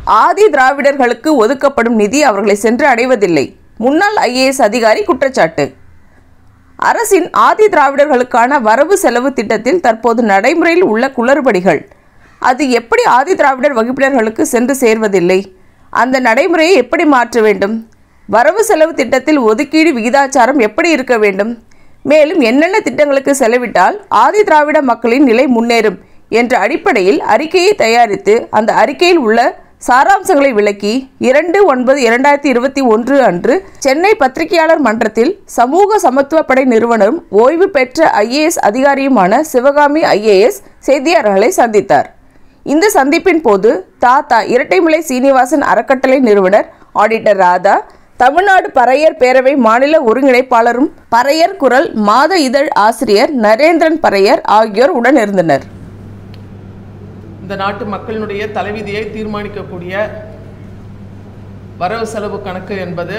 ஆதி திராவிடர்களுக்கு ஒதுக்கப்படும் நிதி அவர்களை சென்று அடைவதில்லை முன்னாள் ஐஏஎஸ் அதிகாரி குற்றச்சாட்டு அரசின் ஆதி திராவிடர்களுக்கான வரவு செலவு திட்டத்தில் தற்போது நடைமுறையில் உள்ள குளறுபடிகள் அது எப்படி ஆதி திராவிடர் வகுப்பினர்களுக்கு சென்று சேர்வதில்லை அந்த நடைமுறையை எப்படி மாற்ற வேண்டும் வரவு செலவு திட்டத்தில் ஒதுக்கீடு விகிதாச்சாரம் எப்படி இருக்க வேண்டும் மேலும் என்னென்ன திட்டங்களுக்கு செலவிட்டால் ஆதி திராவிட மக்களின் நிலை முன்னேறும் என்ற அடிப்படையில் அறிக்கையை தயாரித்து அந்த அறிக்கையில் உள்ள சாராம்சங்களை விளக்கி இரண்டு ஒன்பது இரண்டாயிரத்தி இருபத்தி ஒன்று அன்று சென்னை பத்திரிகையாளர் மன்றத்தில் சமூக சமத்துவ படை நிறுவனரும் ஓய்வு பெற்ற ஐஏஎஸ் அதிகாரியுமான சிவகாமி ஐஏஎஸ் செய்தியாளர்களை சந்தித்தார் இந்த சந்திப்பின் போது தாத்தா இரட்டைமலை சீனிவாசன் அறக்கட்டளை நிறுவனர் ஆடிட்டர் ராதா தமிழ்நாடு பறையர் பேரவை மாநில ஒருங்கிணைப்பாளரும் பறையர் குரல் மாத இதழ் ஆசிரியர் நரேந்திரன் பறையர் ஆகியோர் உடன் இருந்தனர் இந்த நாட்டு மக்களினுடைய தலைவிதியை தீர்மானிக்கக்கூடிய வரவு செலவு கணக்கு என்பது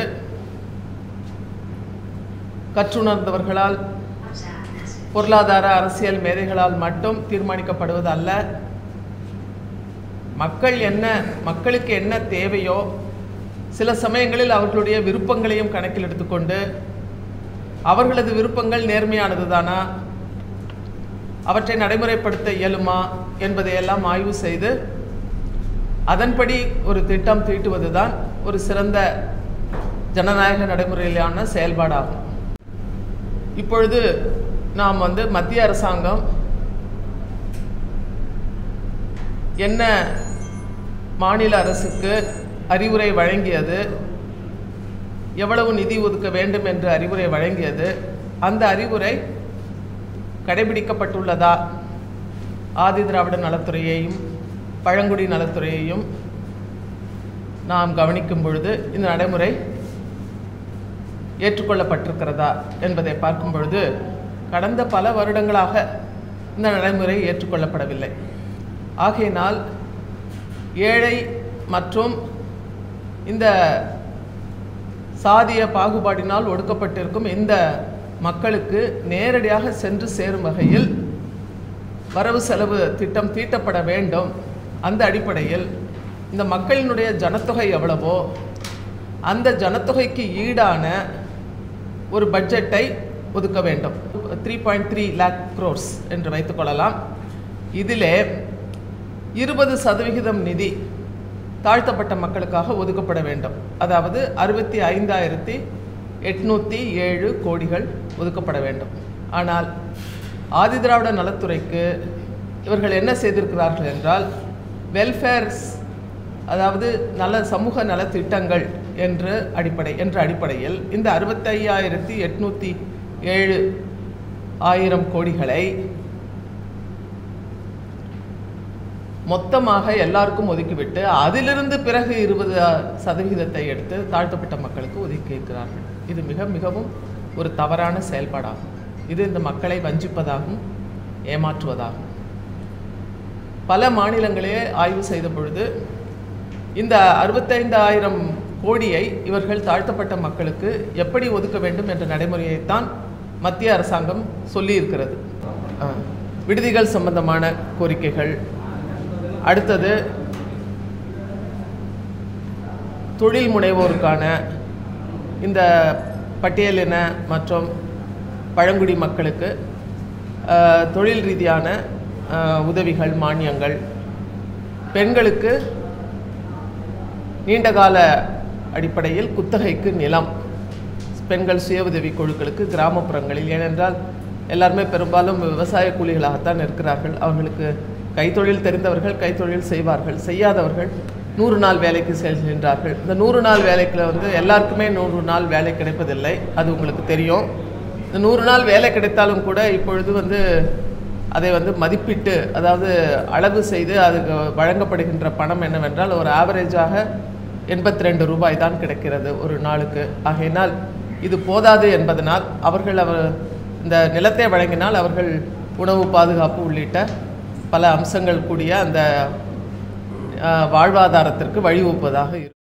கற்றுணர்ந்தவர்களால் பொருளாதார அரசியல் மேதைகளால் மட்டும் தீர்மானிக்கப்படுவது அல்ல மக்கள் என்ன மக்களுக்கு என்ன தேவையோ சில சமயங்களில் அவர்களுடைய விருப்பங்களையும் கணக்கில் எடுத்துக்கொண்டு அவர்களது விருப்பங்கள் நேர்மையானது தானா அவற்றை நடைமுறைப்படுத்த இயலுமா என்பதையெல்லாம் ஆய்வு செய்து அதன்படி ஒரு திட்டம் தீட்டுவதுதான் ஒரு சிறந்த ஜனநாயக நடைமுறையிலான செயல்பாடாகும் இப்பொழுது நாம் வந்து மத்திய அரசாங்கம் என்ன மாநில அரசுக்கு அறிவுரை வழங்கியது எவ்வளவு நிதி ஒதுக்க வேண்டும் என்று அறிவுரை வழங்கியது அந்த அறிவுரை கடைபிடிக்கப்பட்டுள்ளதா ஆதி திராவிட நலத்துறையையும் பழங்குடி நலத்துறையையும் நாம் கவனிக்கும் பொழுது இந்த நடைமுறை ஏற்றுக்கொள்ளப்பட்டிருக்கிறதா என்பதை பார்க்கும் பொழுது கடந்த பல வருடங்களாக இந்த நடைமுறை ஏற்றுக்கொள்ளப்படவில்லை ஆகையினால் ஏழை மற்றும் இந்த சாதிய பாகுபாடினால் ஒடுக்கப்பட்டிருக்கும் இந்த மக்களுக்கு நேரடியாக சென்று சேரும் வகையில் வரவு செலவு திட்டம் தீட்டப்பட வேண்டும் அந்த அடிப்படையில் இந்த மக்களினுடைய ஜனத்தொகை எவ்வளவோ அந்த ஜனத்தொகைக்கு ஈடான ஒரு பட்ஜெட்டை ஒதுக்க வேண்டும் three point three lakh crores என்று வைத்துக்கொள்ளலாம் இதிலே இருபது சதவிகிதம் நிதி தாழ்த்தப்பட்ட மக்களுக்காக ஒதுக்கப்பட வேண்டும் அதாவது அறுபத்தி ஐந்தாயிரத்தி எட்நூற்றி ஏழு கோடிகள் ஒதுக்கப்பட வேண்டும் ஆனால் ஆதிதிராவிட நலத்துறைக்கு இவர்கள் என்ன செய்திருக்கிறார்கள் என்றால் வெல்ஃபேர்ஸ் அதாவது நல சமூக நலத்திட்டங்கள் என்று அடிப்படை என்ற அடிப்படையில் இந்த அறுபத்தையாயிரத்தி எட்நூற்றி ஏழு ஆயிரம் கோடிகளை மொத்தமாக எல்லாருக்கும் ஒதுக்கிவிட்டு அதிலிருந்து பிறகு இருபது சதவிகிதத்தை எடுத்து தாழ்த்தப்பட்ட மக்களுக்கு ஒதுக்கி இருக்கிறார்கள் இது மிக மிகவும் ஒரு தவறான செயல்பாடாகும் இது இந்த மக்களை வஞ்சிப்பதாகும் ஏமாற்றுவதாகும் பல மாநிலங்களே ஆய்வு செய்த பொழுது இந்த அறுபத்தைந்தாயிரம் கோடியை இவர்கள் தாழ்த்தப்பட்ட மக்களுக்கு எப்படி ஒதுக்க வேண்டும் என்ற நடைமுறையைத்தான் மத்திய அரசாங்கம் சொல்லியிருக்கிறது ஆ. விடுதிகள் சம்பந்தமான கோரிக்கைகள் அடுத்தது தொழில் முனைவோருக்கான இந்த பட்டியலின மற்றும் பழங்குடி மக்களுக்கு அஹ், தொழில் ரீதியான அஹ், உதவிகள் மானியங்கள் பெண்களுக்கு நீண்டகால அடிப்படையில் குத்தகைக்கு நிலம் பெண்கள் சுய உதவி குழுக்களுக்கு கிராமப்புறங்களில் ஏனென்றால் எல்லாருமே பெரும்பாலும் விவசாய கூலிகளாகத்தான் இருக்கிறார்கள் அவர்களுக்கு கைத்தொழில் தெரிந்தவர்கள் கைத்தொழில் செய்வார்கள் செய்யாதவர்கள் நூறு நாள் வேலைக்கு செல்கின்றார்கள் இந்த நூறு நாள் வேலைக்குள்ள வந்து எல்லாருக்குமே நூறு நாள் வேலை கிடைப்பதில்லை அது உங்களுக்கு தெரியும் இந்த நூறு நாள் வேலை கிடைத்தாலும் கூட இப்பொழுது வந்து அதை வந்து மதிப்பிட்டு அதாவது அளவு செய்து அதுக்கு வழங்கப்படுகின்ற பணம் என்னவென்றால் ஒரு ஆவரேஜாக எண்பத்தி ரெண்டு ரூபாய் தான் கிடைக்கிறது ஒரு நாளுக்கு ஆகையினால் இது போதாது என்பதனால் அவர்கள் அவர் இந்த நிலத்தை வழங்கினால் அவர்கள் உணவு பாதுகாப்பு உள்ளிட்ட பல அம்சங்கள் கூடிய அந்த அஹ், வாழ்வாதாரத்திற்கு வழிவகுப்பதாக இருக்கும்